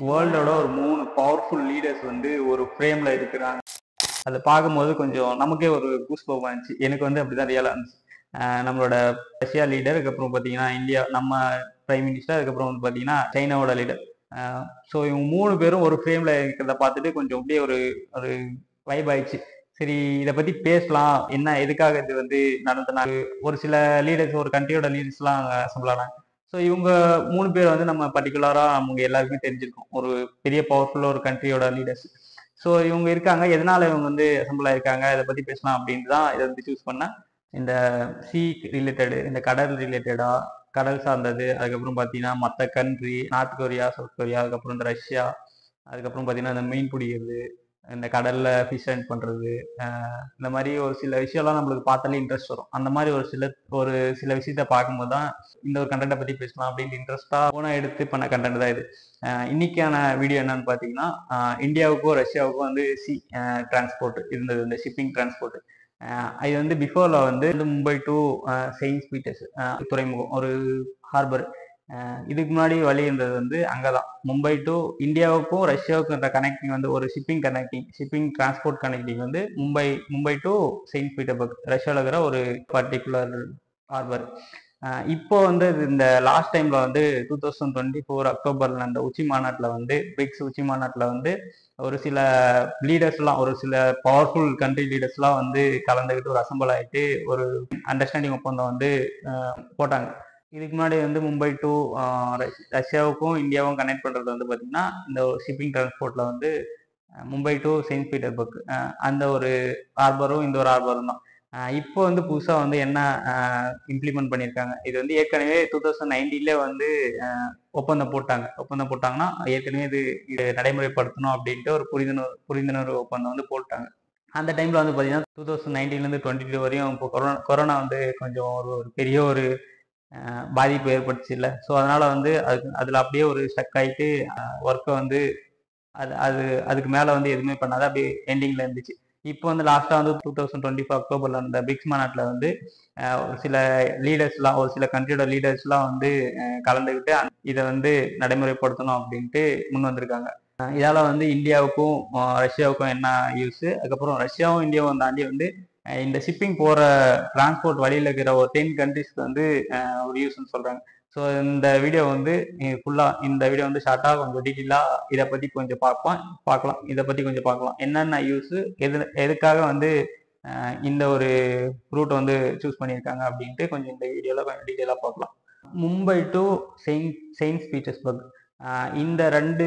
வேர்ல்டோட ஒரு மூணு powerful leaders வந்து ஒரு ஃப்ரேம்ல இருக்கிறாங்க அதை பார்க்கும்போது கொஞ்சம் நமக்கே ஒரு கூஸ் பம்ப் இருந்துச்சு எனக்கு வந்து அப்படிதான் ரியலாக இருந்துச்சு ஆஹ் நம்மளோட ரஷ்யா லீடர் அதுக்கப்புறம் பார்த்தீங்கன்னா இந்தியா நம்ம பிரைம் மினிஸ்டர் அதுக்கப்புறம் வந்து பார்த்தீங்கன்னா சைனாவோட லீடர் ஸோ இவங்க மூணு பேரும் ஒரு ஃப்ரேம்ல இருக்கிறத பார்த்துட்டு கொஞ்சம் அப்படியே ஒரு ஒரு வைப் ஆயிடுச்சு சரி இதை பத்தி பேசலாம் என்ன எதுக்காக இது வந்து நடந்தனா ஒரு சில லீடர்ஸ் ஒரு கண்ட்ரியோட லீடர்ஸ்லாம் அங்கே அசம்பிள் ஆனாங்க ஸோ இவங்க மூணு பேர் வந்து நம்ம பர்டிகுலராக அவங்க எல்லாருக்குமே தெரிஞ்சிருக்கோம் ஒரு பெரிய பவர்ஃபுல் ஒரு கண்ட்ரியோட லீடர்ஸ் ஸோ இவங்க இருக்காங்க எதனால இவங்க வந்து அசம்பிள் ஆயிருக்காங்க இதை பத்தி பேசலாம் அப்படின்ட்டு தான் இதை வந்து சூஸ் பண்ணேன் இந்த சி ரிலேட்டடு இந்த கடல் ரிலேட்டடா கடல் சார்ந்தது அதுக்கப்புறம் பார்த்தீங்கன்னா மற்ற country North Korea South Korea அதுக்கப்புறம் இந்த ரஷ்யா அதுக்கப்புறம் பார்த்தீங்கன்னா இந்த மீன் பிடிக்கிறது இந்த கடல்ல ஃபிஷ் ஹண்ட் பண்றது ஆஹ் இந்த மாதிரி ஒரு சில விஷயம்லாம் நம்மளுக்கு பார்த்தாலே இன்ட்ரெஸ்ட் வரும் அந்த மாதிரி ஒரு சில ஒரு சில விஷயத்த பார்க்கும்போது தான் இந்த ஒரு கண்டென்ட்டை பத்தி பேசலாம் அப்படின்ட்டு இன்ட்ரெஸ்டா போனா எடுத்து பண்ண கண்டென்ட் தான் இது ஆஹ் இன்னைக்கான வீடியோ என்னன்னு பார்த்தீங்கன்னா ஆஹ் இந்தியாவுக்கும் ரஷ்யாவுக்கும் வந்து சி டிரான்ஸ்போர்ட் இருந்தது இந்த ஷிப்பிங் டிரான்ஸ்போர்ட் இது வந்து பிஃபோர்ல வந்து இந்த மும்பை டு செயின்ட் பீட்டர்ஸ் துறைமுகம் ஒரு ஹார்பர் இதுக்கு முன்னாடி வழி இருந்தது வந்து அங்கதான் மும்பை டு இந்தியாவுக்கும் ரஷ்யாவுக்கும் இருந்த கனெக்டிங் வந்து ஒரு shipping connecting shipping transport connecting வந்து Mumbai Mumbai to Saint Petersburg ரஷ்யாவில் இருக்கிற ஒரு பர்டிகுலர் ஹார்பர் இப்போ வந்து இது இந்த லாஸ்ட் டைம்ல வந்து டூ தௌசண்ட் டுவெண்ட்டி ஃபோர் அக்டோபர்ல அந்த உச்சி மாநாட்டில் வந்து பிரிக்ஸ் உச்சி மாநாட்டில் வந்து ஒரு சில லீடர்ஸ்லாம் ஒரு சில பவர்ஃபுல் கண்ட்ரி லீடர்ஸ்லாம் வந்து கலந்துக்கிட்டு ஒரு அசம்பிள் ஆகிட்டு ஒரு அண்டர்ஸ்டாண்டிங் ஒப்பந்தம் வந்து அஹ், போட்டாங்க இதுக்கு முன்னாடி வந்து மும்பை டு ரஷ்யாவுக்கும் இந்தியாவும் கனெக்ட் பண்றது வந்து பார்த்தீங்கன்னா இந்த ஷிப்பிங் டிரான்ஸ்போர்ட்ல வந்து அஹ், மும்பை டு செயின்ட் பீட்டர்பர்க் அஹ், அந்த ஒரு ஹார்பரும் இந்த ஒரு ஹார்பரும் தான் அஹ், இப்போ வந்து புதுசாக வந்து என்ன இம்ப்ளிமெண்ட் பண்ணியிருக்காங்க இது வந்து ஏற்கனவே டூ தௌசண்ட் நைன்டீன்ல வந்து அஹ், ஒப்பந்தம் போட்டாங்க ஒப்பந்தம் போட்டாங்கன்னா ஏற்கனவே இது இது நடைமுறைப்படுத்தணும் அப்படின்ட்டு ஒரு புரிந்துணர்வு புரிந்துணர்வு ஒப்பந்தம் வந்து போட்டாங்க அந்த டைம்ல வந்து பார்த்தீங்கன்னா டூ தௌசண்ட் நைன்டீன்லேருந்து டுவெண்ட்டி டூ வரையும் இப்போ கொரோனா கொரோனா வந்து கொஞ்சம் ஒரு ஒரு பெரிய ஒரு அஹ், பாதிப்பு ஏற்பட்டுச்சு இல்லை ஸோ அதனால வந்து அதுக்கு அதில் அப்படியே ஒரு ஸ்டக் ஆகிட்டு ஒர்க்கை வந்து அது அது அதுக்கு மேலே வந்து எதுவுமே பண்ணாத அப்படியே எண்டிங்கில் இருந்துச்சு இப்போ வந்து லாஸ்ட்டாக வந்து டூ தௌசண்ட் டுவெண்ட்டி ஃபோர் அக்டோபரில் அந்த பிக்ஸ் மாநாட்டில் வந்து அஹ், ஒரு சில லீடர்ஸ்லாம் ஒரு சில கண்ட்ரியோட லீடர்ஸ்லாம் வந்து அஹ், கலந்துக்கிட்டு இதை வந்து நடைமுறைப்படுத்தணும் அப்படின்ட்டு முன் வந்திருக்காங்க அஹ், இதால வந்து இந்தியாவுக்கும் அஹ், ரஷ்யாவுக்கும் என்ன யூஸ் அதுக்கப்புறம் ரஷ்யாவும் இந்தியாவும் தாண்டி வந்து அஹ், இந்த ஷிப்பிங் போற டிரான்ஸ்போர்ட் வழியில் இருக்கிற ஒரு டென் கண்ட்ரிஸ்க்கு வந்து அஹ், ஒரு யூஸ்ன்னு சொல்றாங்க ஸோ இந்த வீடியோ வந்து ஃபுல்லாக இந்த வீடியோ வந்து ஷார்ட்டாக கொஞ்சம் டீட்டெயிலாக இதை பற்றி கொஞ்சம் பார்ப்போம் பார்க்கலாம் இதை பற்றி கொஞ்சம் பார்க்கலாம் என்னென்ன யூஸு எது எதுக்காக வந்து அஹ், இந்த ஒரு ரூட் வந்து சூஸ் பண்ணியிருக்காங்க அப்படின்ட்டு கொஞ்சம் இந்த வீடியோவில் கொஞ்சம் டீட்டெயிலாக பார்க்கலாம் Mumbai to Saint Saint Petersburg ஆஹ் இந்த ரெண்டு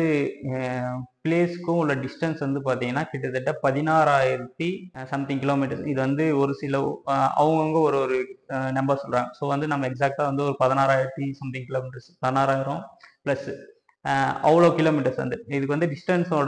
பிளேஸ்க்கும் உள்ள டிஸ்டன்ஸ் வந்து பார்த்தீங்கன்னா கிட்டத்தட்ட பதினாறாயிரத்தி சம்திங் கிலோமீட்டர்ஸ் இது வந்து ஒரு சில ஆஹ் அவங்கவங்க ஒரு ஒரு நம்பர் சொல்கிறாங்க ஸோ வந்து நம்ம எக்ஸாக்டாக வந்து ஒரு பதினாறாயிரத்தி சம்திங் கிலோமீட்டர்ஸ் பதினாறாயிரம் ப்ளஸ் அவ்வளோ கிலோமீட்டர்ஸ் வந்து இதுக்கு வந்து டிஸ்டன்ஸோட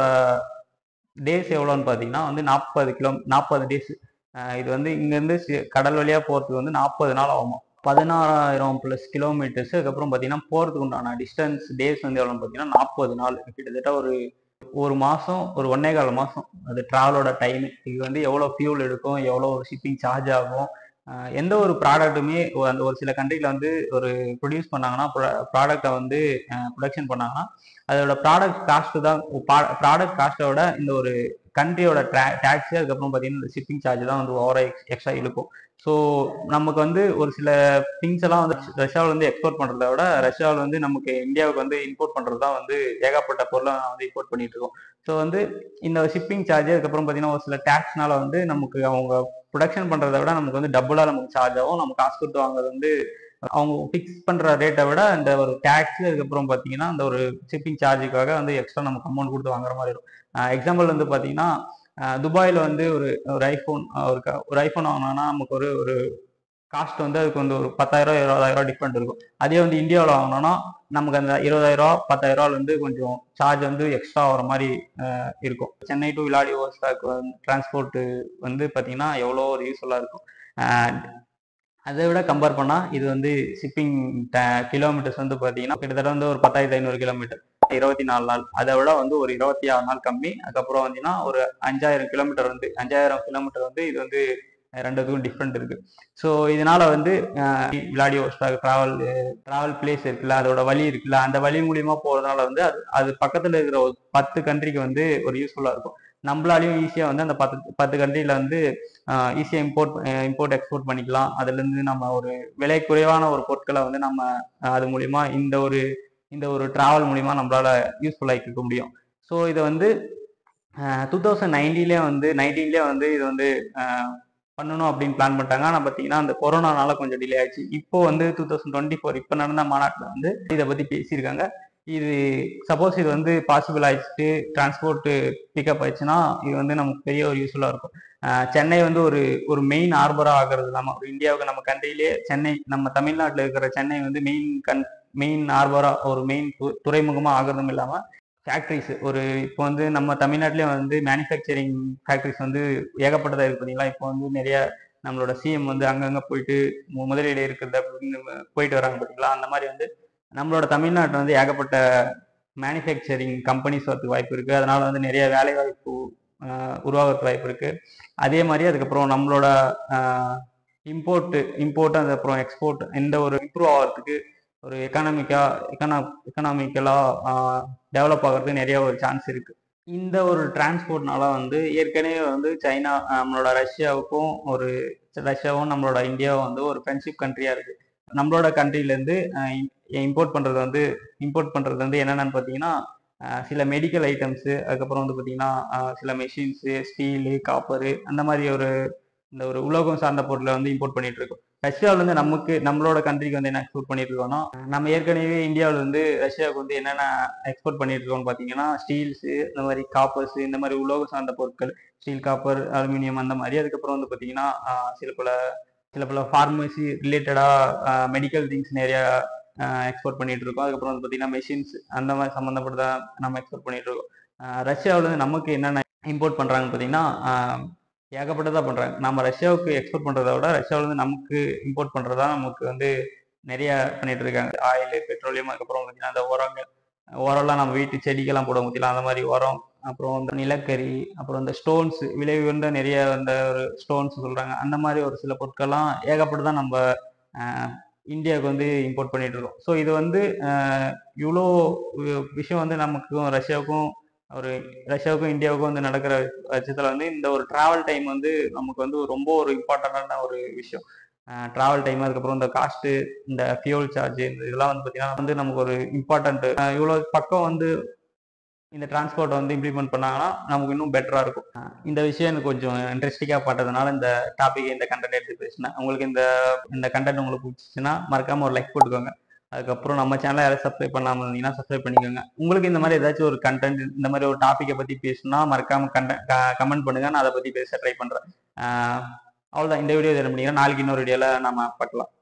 டேஸ் எவ்வளோன்னு பார்த்தீங்கன்னா வந்து நாற்பது கிலோ நாற்பது டேஸ் இது வந்து இங்கேருந்து கடல் வழியாக போகிறதுக்கு வந்து நாற்பது நாள் ஆகும் பதினாறாயிரம் ப்ளஸ் கிலோமீட்டர்ஸ் அதுக்கப்புறம் பார்த்தீங்கன்னா போகிறதுக்கு உண்டான டிஸ்டன்ஸ் டேஸ் வந்து எவ்வளோன்னு பார்த்தீங்கன்னா நாற்பது நாள் கிட்டத்தட்ட ஒரு ஒரு மாதம் ஒரு ஒன்னே கால் மாதம் அது ட்ராவலோட டைம் இது வந்து எவ்வளோ ஃபியூல் எடுக்கும் எவ்வளோ ஷிப்பிங் சார்ஜ் ஆகும் ஆஹ் எந்த ஒரு ப்ராடக்ட்டுமே அந்த ஒரு சில கண்ட்ரியில் வந்து ஒரு ப்ரொடியூஸ் பண்ணாங்கன்னா ப்ராடக்டை வந்து ப்ரொடக்ஷன் பண்ணாங்கன்னா அதோட ப்ராடக்ட் காஸ்ட் தான் ப்ராடக்ட் காஸ்ட்டை விட இந்த ஒரு கண்ட்ரியோட டேக்ஸ் அதுக்கப்புறம் பார்த்தீங்கன்னா இந்த ஷிப்பிங் சார்ஜ் தான் வந்து ஓவராக எக்ஸ்ட்ரா இழுக்கும் ஸோ நமக்கு வந்து ஒரு சில திங்ஸ் எல்லாம் வந்து ரஷ்யாவில் வந்து எக்ஸ்போர்ட் பண்ணுறத விட ரஷ்யாவில் வந்து நமக்கு இந்தியாவுக்கு வந்து இம்போர்ட் பண்ணுறது தான் வந்து ஏகப்பட்ட பொருளை வந்து இம்போர்ட் பண்ணிட்டு இருக்கோம் ஸோ வந்து இந்த ஷிப்பிங் சார்ஜ் அதுக்கப்புறம் பார்த்தீங்கன்னா ஒரு சில டேக்ஸ்னால வந்து நமக்கு அவங்க ப்ரொடக்ஷன் பண்ணுறதை விட நமக்கு வந்து டபுளாக நமக்கு சார்ஜ் ஆகும் நம்ம காசு கொடுத்து வாங்குறது வந்து அவங்க ஃபிக்ஸ் பண்ற ரேட்டை விட இந்த ஒரு டேக்ஸ் அதுக்கப்புறம் பார்த்தீங்கன்னா அந்த ஒரு ஷிப்பிங் சார்ஜுக்காக வந்து எக்ஸ்ட்ரா நமக்கு அமௌண்ட் கொடுத்து வாங்குற மாதிரி இருக்கும் எக்ஸாம்பிள் வந்து பார்த்தீங்கன்னா துபாயில் வந்து ஒரு ஒரு ஐஃபோன் ஒரு க- ஒரு ஐஃபோன் வாங்கினோம்னா நமக்கு ஒரு ஒரு காஸ்ட் வந்து அதுக்கு வந்து ஒரு பத்தாயிரம் இருபதாயிரம் டிஃப்ரெண்ட் இருக்கும் அதே வந்து இந்தியாவில் வாங்கினோம்னா நமக்கு அந்த இருபதாயிரம் பத்தாயிரம் வந்து கொஞ்சம் சார்ஜ் வந்து எக்ஸ்ட்ரா வர மாதிரி அஹ், இருக்கும் Chennai to Vladivostok transport வந்து பார்த்தீங்கன்னா எவ்வளோ ஒரு யூஸ்ஃபுல்லாக இருக்கும் அஹ், அதை விட கம்பேர் பண்ணால் இது வந்து ஷிப்பிங் கிலோமீட்டர்ஸ் வந்து பார்த்தீங்கன்னா கிட்டத்தட்ட வந்து ஒரு பத்தாயிரத்தி ஐநூறு கிலோமீட்டர் இருபத்தி நாலு நாள் அதை விட வந்து ஒரு இருபத்தி ஆறு நாள் கம்மி அதுக்கப்புறம் வந்தீங்கன்னா ஒரு அஞ்சாயிரம் கிலோமீட்டர் வந்து அஞ்சாயிரம் கிலோமீட்டர் வந்து இது வந்து ரெண்டுத்துக்கும் டிஃப்ரெண்ட் இருக்கு ஸோ இதனால வந்து விளாடியோஸ்டாக் டிராவல் டிராவல் பிளேஸ் இருக்குல்ல அதோட வழி இருக்குல்ல அந்த வழி மூலியமா போறதுனால வந்து அது அது பக்கத்துல இருக்கிற ஒரு பத்து கண்ட்ரிக்கு வந்து ஒரு யூஸ்ஃபுல்லா இருக்கும் நம்மளாலையும் ஈஸியா வந்து அந்த பத்து பத்து கண்ட்ரில வந்து ஈஸியா இம்போர்ட் இம்போர்ட் எக்ஸ்போர்ட் பண்ணிக்கலாம் அதுல இருந்து நம்ம ஒரு விலை குறைவான ஒரு பொருட்களை வந்து நம்ம அஹ், அது மூலியமா இந்த ஒரு இந்த ஒரு டிராவல் மூலியமா நம்மளால யூஸ்ஃபுல் ஆக்கிக்க முடியும் ஸோ இதை வந்து டூ தௌசண்ட் நைன்டீன்லேயே வந்து நைன்டீன்லேயே வந்து இது வந்து அஹ், பண்ணணும் அப்படின்னு பிளான் பண்ணிட்டாங்க ஆனால் பார்த்தீங்கன்னா அந்த கொரோனானால கொஞ்சம் டிலே ஆயிடுச்சு இப்போ வந்து டூ தௌசண்ட் டுவெண்ட்டி ஃபோர் இப்போ நடந்த மாநாட்டில் வந்து இதை பற்றி பேசியிருக்காங்க இது சப்போஸ் இது வந்து பாசிபிள் ஆயிடுச்சு டிரான்ஸ்போர்ட் பிக்கப் ஆயிடுச்சுன்னா இது வந்து நமக்கு பெரிய ஒரு யூஸ்ஃபுல்லாக இருக்கும் அஹ், சென்னை வந்து ஒரு ஒரு மெயின் ஹார்பராக ஆகிறது இல்லாமல் ஒரு இந்தியாவுக்கு நம்ம கண்ட்ரிலேயே சென்னை நம்ம தமிழ்நாட்டில் இருக்கிற சென்னை வந்து மெயின் கண் மெயின் ஹார்பராக ஒரு மெயின் துறைமுகமாக ஆகிறதும் இல்லாமல் ஃபேக்ட்ரிஸ் ஒரு இப்போ வந்து நம்ம தமிழ்நாட்டிலே வந்து மேனுஃபேக்சரிங் ஃபேக்ட்ரிஸ் வந்து ஏகப்பட்டதாக இருக்கு பார்த்தீங்களா இப்போ வந்து நிறைய நம்மளோட சிஎம் வந்து அங்கங்கே போயிட்டு மு- முதலீடு இருக்கிறது அப்படின்னு போயிட்டு வராங்க பார்த்தீங்களா அந்த மாதிரி வந்து நம்மளோட தமிழ்நாட்டில் வந்து ஏகப்பட்ட மேனுஃபேக்சரிங் கம்பெனிஸ் வரதுக்கு வாய்ப்பு இருக்குது அதனால வந்து நிறைய வேலை வாய்ப்பு ஆஹ், உருவாகிறதுக்கு வாய்ப்பு இருக்குது அதே மாதிரி அதுக்கப்புறம் நம்மளோட இம்போர்ட் இம்போர்ட் அதுக்கப்புறம் எக்ஸ்போர்ட் இந்த ஒரு இம்ப்ரூவ் ஆகிறதுக்கு ஒரு எக்கனாமிக்கா எக்கனா எக்கனாமிக்கலாக டெவலப் ஆகிறதுக்கு நிறைய ஒரு சான்ஸ் இருக்கு இந்த ஒரு டிரான்ஸ்போர்ட்னால வந்து ஏற்கனவே வந்து சைனா அஹ், நம்மளோட ரஷ்யாவுக்கும் ஒரு ரஷ்யாவும் நம்மளோட இந்தியாவும் வந்து ஒரு ஃப்ரெண்ட்ஷிப் கண்ட்ரியா இருக்கு நம்மளோட கண்ட்ரிலேருந்து இம்போர்ட் பண்றது வந்து இம்போர்ட் பண்றது வந்து என்னென்னு பார்த்தீங்கன்னா அஹ், சில மெடிக்கல் ஐட்டம்ஸு அதுக்கப்புறம் வந்து பார்த்தீங்கன்னா அஹ், சில மெஷின்ஸு ஸ்டீலு காப்பரு அந்த மாதிரி ஒரு இந்த ஒரு உலோகம் சார்ந்த பொருளை வந்து இம்போர்ட் பண்ணிட்டு இருக்கோம் ரஷ்யாவில இருந்து நமக்கு நம்மளோட கண்ட்ரிக்கு வந்து என்ன எக்ஸ்போர்ட் பண்ணிட்டு இருக்கோம்னா நம்ம ஏற்கனவே இந்தியாவில் வந்து ரஷ்யாவுக்கு வந்து என்னென்ன எக்ஸ்போர்ட் பண்ணிட்டு இருக்கோம்னு பார்த்தீங்கன்னா ஸ்டீல்ஸ் இந்த மாதிரி காப்பர்ஸ் இந்த மாதிரி உலோகம் சார்ந்த பொருட்கள் ஸ்டீல் காப்பர் அலுமினியம் அந்த மாதிரி அதுக்கப்புறம் வந்து பார்த்தீங்கன்னா ஆஹ், சில பல சில பல ஃபார்மசி ரிலேட்டடாக மெடிக்கல் திங்ஸ் நிறைய எக்ஸ்போர்ட் பண்ணிட்டு இருக்கோம் அதுக்கப்புறம் வந்து பார்த்தீங்கன்னா மெஷின்ஸ் அந்த மாதிரி சம்மந்தப்பட்டதா நம்ம எக்ஸ்போர்ட் பண்ணிட்டு இருக்கோம் ஆஹ், ரஷ்யாவுல இருந்து நமக்கு என்னென்ன இம்போர்ட் பண்றாங்கன்னு பார்த்தீங்கன்னா ஆஹ், ஏகப்பட்டதா பண்றாங்க நம்ம ரஷ்யாவுக்கு எக்ஸ்போர்ட் பண்றதை விட ரஷ்யாவுல இருந்து நமக்கு இம்போர்ட் பண்றதா நமக்கு வந்து நிறைய பண்ணிட்டு இருக்காங்க ஆயில் பெட்ரோலியம் அதுக்கப்புறம் பார்த்தீங்கன்னா அந்த உரங்கள் உரம்லாம் நம்ம வீட்டு செடிக்கெல்லாம் போட முடியலாம் அந்த மாதிரி உரம் அப்புறம் இந்த நிலக்கரி அப்புறம் இந்த ஸ்டோன்ஸ் விலை உயர்ந்த நிறைய அந்த ஒரு ஸ்டோன்ஸ் சொல்றாங்க அந்த மாதிரி ஒரு சில பொருட்கள்லாம் ஏகப்பட்டு நம்ம ஆஹ், இந்தியாவுக்கு வந்து இம்போர்ட் பண்ணிட்டு இருக்கோம் ஸோ இது வந்து ஆஹ், இவ்வளோ வி- விஷயம் வந்து நமக்கும் ரஷ்யாவுக்கும் ஒரு ரஷ்யாவுக்கும் இந்தியாவுக்கும் வந்து நடக்கிற பட்சத்தில் வந்து இந்த ஒரு டிராவல் டைம் வந்து நமக்கு வந்து ரொம்ப ஒரு இம்பார்ட்டண்டான ஒரு விஷயம் டிராவல் டைம் அதுக்கப்புறம் இந்த காஸ்ட்டு இந்த ஃபியூல் சார்ஜ் இந்த இதெல்லாம் வந்து பார்த்தீங்கன்னா வந்து நமக்கு ஒரு இம்பார்ட்டன்ட் இவ்வளோ பக்கம் வந்து இந்த டிரான்ஸ்போர்ட்டை வந்து இம்ப்ளிமெண்ட் பண்ணாங்கன்னா நமக்கு இன்னும் பெட்டராக இருக்கும் அஹ் இந்த விஷயம் எனக்கு கொஞ்சம் இன்ட்ரெஸ்டிங்காக பட்டதுனால இந்த டாபிக் இந்த கண்டென்ட் எடுத்து பேசினேன் உங்களுக்கு இந்த இந்த கண்டென்ட் உங்களுக்கு பிடிச்சிச்சுன்னா மறக்காம ஒரு லைக் போட்டுக்கோங்க அதுக்கப்புறம் நம்ம சேனலை யாரும் சப்ஸ்கிரைப் பண்ணாமல் இருந்தீங்கன்னா சப்ஸ்கிரைப் பண்ணிக்கோங்க உங்களுக்கு இந்த மாதிரி ஏதாச்சும் ஒரு கண்டென்ட் இந்த மாதிரி ஒரு டாப்பிக்கை பற்றி பேசணும்னா மறக்காம கண்ட கமெண்ட் பண்ணுங்க நான் அதை பற்றி பேச ட்ரை பண்ணுறேன் அவ்வளோதான் இந்த வீடியோ இதில் பண்ணிங்கன்னா நாளைக்கு இன்னொரு வீடியோவில் நம்ம பார்க்கலாம்